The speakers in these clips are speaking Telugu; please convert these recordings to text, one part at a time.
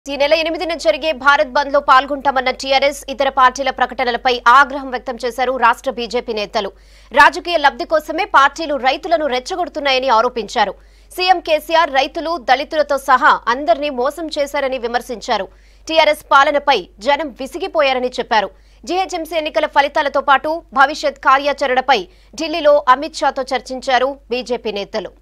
ఈ నెల ఎనిమిదిన జరిగే భారత్ బంద్ లో పాల్గొంటామన్న టీఆర్ఎస్ ఇతర పార్టీల ప్రకటనలపై ఆగ్రహం వ్యక్తం చేశారు రాష్ట్ర బీజేపీ నేతలు రాజకీయ లబ్ధి కోసమే పార్టీలు రైతులను రెచ్చగొడుతున్నాయని ఆరోపించారు సీఎం కేసీఆర్ రైతులు దళితులతో సహా అందరినీ మోసం చేశారని విమర్శించారు టీఆర్ఎస్ పాలనపై జనం విసిగిపోయారని చెప్పారు జీహెచ్ఎంసీ ఎన్నికల ఫలితాలతో పాటు భవిష్యత్ కార్యాచరణపై ఢిల్లీలో అమిత్ షాతో చర్చించారు బీజేపీ నేతలు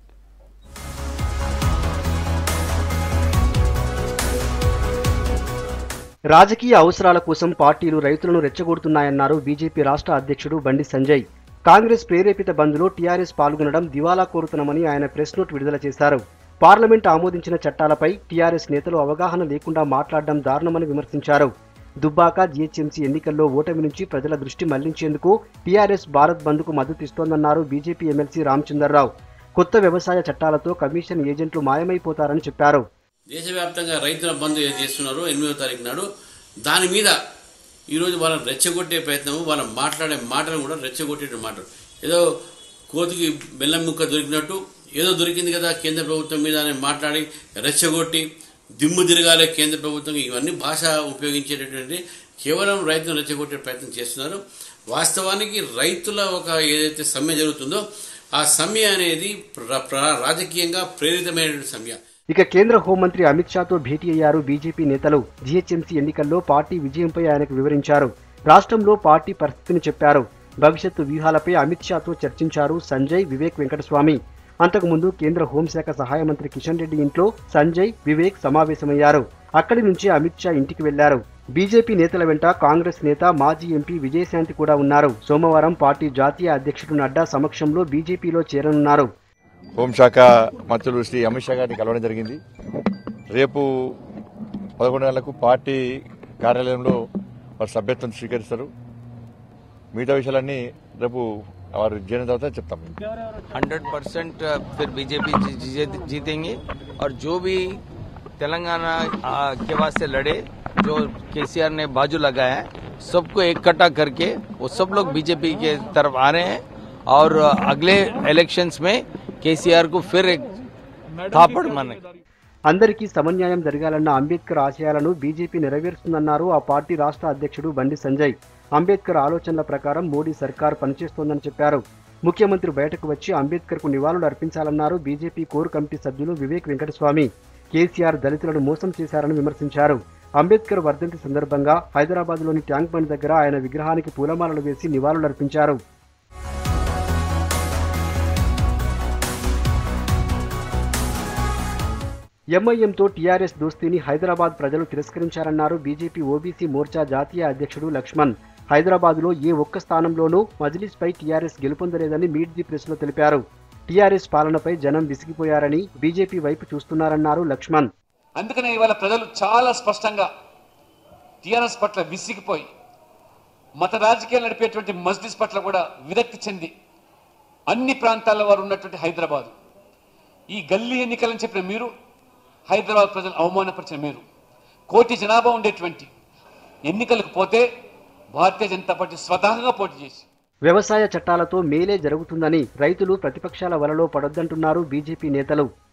రాజకీయ అవసరాల కోసం పార్టీలు రైతులను రెచ్చగొడుతున్నాయన్నారు బీజేపీ రాష్ట్ర అధ్యక్షుడు బండి సంజయ్ కాంగ్రెస్ ప్రేరేపిత బంద్లో టీఆర్ఎస్ పాల్గొనడం దివాలా కోరుతున్నామని ఆయన ప్రెస్ నోట్ విడుదల చేశారు పార్లమెంట్ ఆమోదించిన చట్టాలపై టీఆర్ఎస్ నేతలు అవగాహన లేకుండా మాట్లాడడం దారుణమని విమర్శించారు దుబ్బాక జీహెచ్ఎంసీ ఎన్నికల్లో ఓటమి నుంచి ప్రజల దృష్టి మళ్లించేందుకు టీఆర్ఎస్ భారత్ బంద్కు మద్దతిస్తోందన్నారు బీజేపీ ఎమ్మెల్సీ రామచందర్రావు కొత్త వ్యవసాయ చట్టాలతో కమిషన్ ఏజెంట్లు మాయమైపోతారని చెప్పారు దేశవ్యాప్తంగా రైతుల బంధు ఏది చేస్తున్నారో ఎనిమిదో తారీఖు నాడు దాని మీద ఈరోజు వాళ్ళని రెచ్చగొట్టే ప్రయత్నం వాళ్ళు మాట్లాడే మాటలు కూడా రెచ్చగొట్టే మాటలు ఏదో కోతికి బెల్లం ముక్క దొరికినట్టు ఏదో దొరికింది కదా కేంద్ర ప్రభుత్వం మీద అని మాట్లాడి రెచ్చగొట్టి దిమ్ము తిరగాలే కేంద్ర ప్రభుత్వం ఇవన్నీ భాష ఉపయోగించేటటువంటి కేవలం రైతులను రెచ్చగొట్టే ప్రయత్నం చేస్తున్నారు వాస్తవానికి రైతుల ఒక ఏదైతే సమ్మె జరుగుతుందో ఆ సమ్మె అనేది ప్ర- ప్ర- రాజకీయంగా ప్రేరితమైనటువంటి సమ్మె ఇక కేంద్ర హోంమంత్రి అమిత్ షాతో భేటీ అయ్యారు బీజేపీ నేతలు జీహెచ్ఎంసీ ఎన్నికల్లో పార్టీ విజయంపై ఆయనకు వివరించారు రాష్ట్రంలో పార్టీ పరిస్థితిని చెప్పారు భవిష్యత్తు వ్యూహాలపై అమిత్ షాతో చర్చించారు సంజయ్ వివేక్ వెంకటస్వామి అంతకుముందు కేంద్ర హోంశాఖ సహాయ మంత్రి కిషన్ రెడ్డి ఇంట్లో సంజయ్ వివేక్ సమావేశమయ్యారు అక్కడి నుంచి అమిత్ షా ఇంటికి వెళ్లారు బీజేపీ నేతల వెంట కాంగ్రెస్ నేత మాజీ ఎంపీ విజయశాంతి కూడా ఉన్నారు సోమవారం పార్టీ జాతీయ అధ్యక్షుడు నడ్డా సమక్షంలో బీజేపీలో చేరనున్నారు హోంశాఖ మంత్రులు శ్రీ అమిత్ షా గారిని కలవడం జరిగింది రేపు పదకొండు గంటలకు పార్టీ కార్యాలయంలో వారు సభ్యత్వం స్వీకరిస్తారు మిగతా విషయాలన్నీ రేపు వారు చేరిన తర్వాత చెప్తాం हंड्रेड परसेंट फिर बीजेपी जी- जी- जीतेंगे और जो भी तेलंगाना आ, के वास्ते लड़े जो केसीआर ने बाजू लगाया है सबको इकट्ठा करके वो सब लोग बीजेपी के तरफ आ रहे हैं और अगले इलेक्शंस में केसीआर को फिर एक थापड़ माने అందరికీ సమన్యాయం జరగాలన్న అంబేద్కర్ ఆశయాలను బీజేపీ నెరవేరుస్తుందన్నారు ఆ పార్టీ రాష్ట్ర అధ్యక్షుడు బండి సంజయ్ అంబేద్కర్ ఆలోచనల ప్రకారం మోడీ సర్కార్ పనిచేస్తోందని చెప్పారు ముఖ్యమంత్రి బయటకు వచ్చి అంబేద్కర్ కు నివాళులు అర్పించాలన్నారు బీజేపీ కోర్ కమిటీ సభ్యులు వివేక్ వెంకటస్వామి కేసీఆర్ దళితులను మోసం చేశారని విమర్శించారు అంబేద్కర్ వర్ధంతి సందర్భంగా హైదరాబాద్లోని ట్యాంక్ బండ్ దగ్గర ఆయన విగ్రహానికి పూలమాలలు వేసి నివాళులర్పించారు ఎంఐఎంతో టీఆర్ఎస్ దోస్తీని హైదరాబాద్ ప్రజలు తిరస్కరించారన్నారు బీజేపీ ఓబీసీ మోర్చా జాతీయ అధ్యక్షుడు లక్ష్మణ్ హైదరాబాద్లో ఏ ఒక్క స్థానంలోనూ మజ్లిస్పై టీఆర్ఎస్ గెలుపొందలేదని మీట్ ది ప్రెస్లో తెలిపారు టీఆర్ఎస్ పాలనపై జనం విసిగిపోయారని బీజేపీ వైపు చూస్తున్నారన్నారు లక్ష్మణ్ అందుకనే ఇవాళ ప్రజలు చాలా స్పష్టంగా టీఆర్ఎస్ పట్ల విసిగిపోయి మత రాజకీయాలు నడిపేటువంటి మజ్లిస్ పట్ల కూడా విరక్తి చెంది అన్ని ప్రాంతాల వారు ఉన్నటువంటి హైదరాబాద్ ఈ గల్లీ ఎన్నికలని చెప్పిన మీరు హైదరాబాద్ ప్రజలు అవమానపరిచిన మీరు కోటి జనాభా ఉండేటువంటి ఎన్నికలకు పోతే భారతీయ జనతా పార్టీ స్వతహాగా పోటీ చేసి వ్యవసాయ చట్టాలతో మేలే జరుగుతుందని రైతులు ప్రతిపక్షాల వలలో పడొద్దంటున్నారు బీజేపీ నేతలు